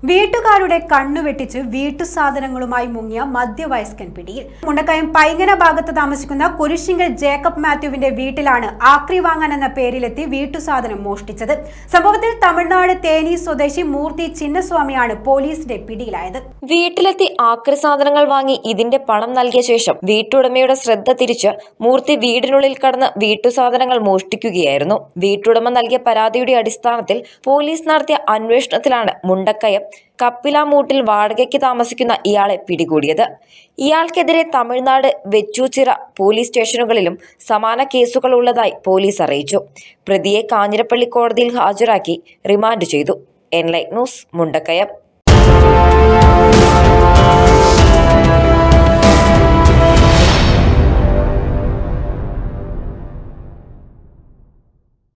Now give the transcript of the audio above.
വീട്ടുകാരുടെ കണ്ണു വെട്ടിച്ച് വീട്ടുസാധനങ്ങളുമായി മുങ്ങിയ മധ്യവയസ്കൻ പിടിയിൽ മുണ്ടക്കയം പൈങ്ങന ഭാഗത്ത് താമസിക്കുന്ന കുരിശിങ്കൽ ജേക്കബ് മാത്യുവിന്റെ വീട്ടിലാണ് ആക്രി വാങ്ങാൻ എന്ന പേരിലെത്തി വീട്ടുസാധനം മോഷ്ടിച്ചത് സംഭവത്തിൽ തമിഴ്നാട് തേനി സ്വദേശി മൂർത്തി ചിന്നസ്വാമിയാണ് പോലീസിന്റെ പിടിയിലായത് വീട്ടിലെത്തി ആക്രി സാധനങ്ങൾ വാങ്ങി ഇതിന്റെ പണം നൽകിയ ശേഷം വീട്ടുടമയുടെ ശ്രദ്ധ തിരിച്ച് മൂർത്തി വീടിനുള്ളിൽ കടന്ന് വീട്ടുസാധനങ്ങൾ മോഷ്ടിക്കുകയായിരുന്നു വീട്ടുടമ നൽകിയ പരാതിയുടെ അടിസ്ഥാനത്തിൽ പോലീസ് നടത്തിയ അന്വേഷണത്തിലാണ് മുണ്ടക്കയം കപ്പിലാമൂട്ടിൽ വാടകയ്ക്ക് താമസിക്കുന്ന ഇയാളെ പിടികൂടിയത് ഇയാൾക്കെതിരെ തമിഴ്നാട് വെച്ചൂച്ചിറ പോലീസ് സ്റ്റേഷനുകളിലും സമാന കേസുകൾ ഉള്ളതായി പോലീസ് അറിയിച്ചു പ്രതിയെ കാഞ്ഞിരപ്പള്ളി കോടതിയിൽ ഹാജരാക്കി റിമാൻഡ് ചെയ്തു എൻലൈറ്റ് ന്യൂസ് മുണ്ടക്കയം